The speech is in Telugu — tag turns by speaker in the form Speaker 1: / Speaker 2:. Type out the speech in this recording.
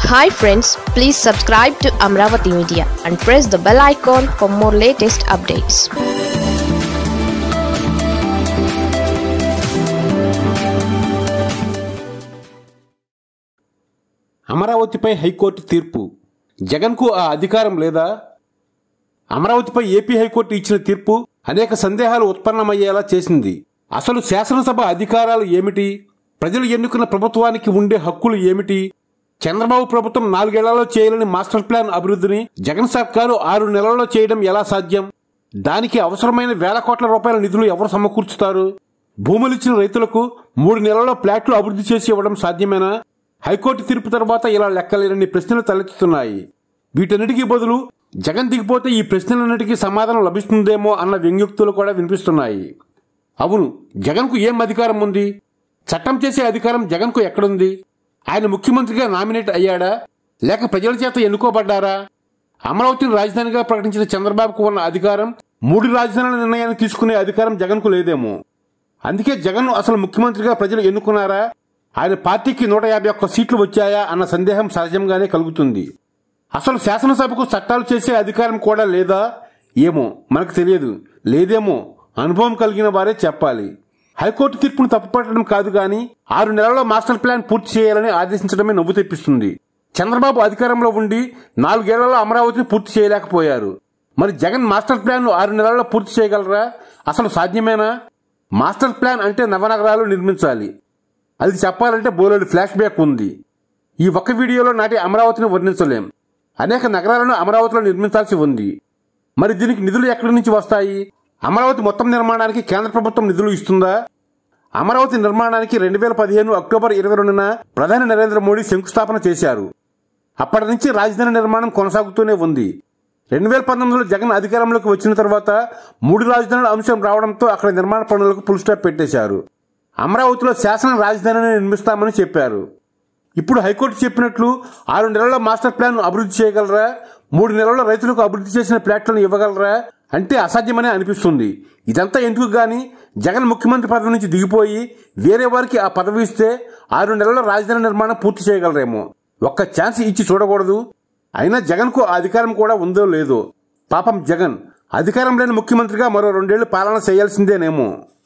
Speaker 1: hi friends please subscribe to Amaravati media and press the bell icon for more latest updates
Speaker 2: అమరావతిపై హైకోర్టు తీర్పు జగన్కు ఆ అధికారం లేదా అమరావతిపై ఏపీ హైకోర్టు ఇచ్చిన తీర్పు అనేక సందేహాలు ఉత్పన్నమయ్యేలా చేసింది అసలు శాసనసభ అధికారాలు ఏమిటి ప్రజలు ఎన్నుకున్న ప్రభుత్వానికి ఉండే హక్కులు ఏమిటి చంద్రబాబు ప్రభుత్వం నాలుగేళ్లలో చేయాలని మాస్టర్ ప్లాన్ అభివృద్ధిని జగన్ సర్కారు ఆరు నెలల్లో చేయడం ఎలా సాధ్యం దానికి అవసరమైన వేల కోట్ల రూపాయల నిధులు ఎవరు సమకూర్చుతారు భూములిచ్చిన రైతులకు మూడు నెలల్లో ప్లాట్లు అభివృద్ధి చేసి ఇవ్వడం సాధ్యమేనా హైకోర్టు తీర్పు తర్వాత ఇలా లెక్కలేనన్ని ప్రశ్నలు తలెత్తుతున్నాయి వీటన్నిటికీ బదులు జగన్ దిగిపోతే ఈ ప్రశ్నలన్నిటికీ సమాధానం లభిస్తుందేమో అన్న వ్యంగ్యుక్తులు కూడా వినిపిస్తున్నాయి అవును జగన్కు ఏం అధికారం ఉంది చట్టం చేసే అధికారం జగన్కు ఎక్కడుంది ఆయన ముఖ్యమంత్రిగా నామినేట్ అయ్యాడా లేక ప్రజల చేత ఎన్నుకోబడ్డారా అమరావతిని రాజధానిగా ప్రకటించిన చంద్రబాబుకు ఉన్న అధికారం మూడు రాజధానుల నిర్ణయాన్ని తీసుకునే అధికారం జగన్కు లేదేమో అందుకే జగన్ అసలు ముఖ్యమంత్రిగా ప్రజలు ఎన్నుకున్నారా ఆయన పార్టీకి నూట యాభై ఒక్క సీట్లు వచ్చాయా అన్న సందేహం సహజంగానే కలుగుతుంది అసలు శాసనసభకు చట్టాలు చేసే అధికారం కూడా లేదా ఏమో మనకు తెలియదు లేదేమో అనుభవం కలిగిన వారే చెప్పాలి హైకోర్టు తీర్పును తప్పుపట్టడం కాదు గాని ఆరు నెలల్లో మాస్టర్ ప్లాన్ పూర్తి చేయాలని ఆదేశించడమే నవ్వు తెప్పిస్తుంది చంద్రబాబు అధికారంలో ఉండి నాలుగేళ్లలో అమరావతిని పూర్తి చేయలేకపోయారు మరి జగన్ మాస్టర్ ప్లాన్ ఆరు నెలల్లో పూర్తి చేయగలరా అసలు సాధ్యమేనా మాస్టర్ ప్లాన్ అంటే నవనగరాలు నిర్మించాలి అది చెప్పాలంటే బోలెడు ఫ్లాష్ బ్యాక్ ఉంది ఈ ఒక్క వీడియోలో నాటి అమరావతిని వర్ణించలేం అనేక నగరాలను అమరావతిలో నిర్మించాల్సి ఉంది మరి దీనికి నిధులు ఎక్కడి నుంచి వస్తాయి అమరావతి మొత్తం నిర్మాణానికి కేంద్ర ప్రభుత్వం నిధులు ఇస్తుందా అమరావతి నిర్మాణానికి రెండు వేల పదిహేను అక్టోబర్ ఇరవై రెండున ప్రధాని నరేంద్ర మోడీ శంకుస్థాపన చేశారు అప్పటి నుంచి రాజధాని నిర్మాణం కొనసాగుతూనే ఉంది రెండు వేల పంతొమ్మిదిలో జగన్ అధికారంలోకి వచ్చిన తర్వాత మూడు రాజధానుల అంశం రావడంతో అక్కడ నిర్మాణ పనులకు ఫుల్ స్టాప్ పెట్టేశారు అమరావతిలో శాసన రాజధానిని నిర్మిస్తామని చెప్పారు ఇప్పుడు హైకోర్టు చెప్పినట్లు ఆరు నెలల్లో మాస్టర్ ప్లాన్ అభివృద్ధి చేయగలరా మూడు నెలల్లో రైతులకు అభివృద్ధి చేసిన ప్లాట్లను ఇవ్వగలరా అంటే అసాధ్యమనే అనిపిస్తుంది ఇదంతా ఎందుకు గాని జగన్ ముఖ్యమంత్రి పదవి నుంచి దిగిపోయి వేరే వారికి ఆ పదవి ఇస్తే ఆరు నెలల్లో రాజధాని నిర్మాణం పూర్తి చేయగలరేమో ఒక్క ఛాన్స్ ఇచ్చి చూడకూడదు అయినా జగన్కు ఆ అధికారం కూడా ఉందో లేదో పాపం జగన్ అధికారం లేని ముఖ్యమంత్రిగా మరో రెండేళ్లు పాలన చేయాల్సిందేనేమో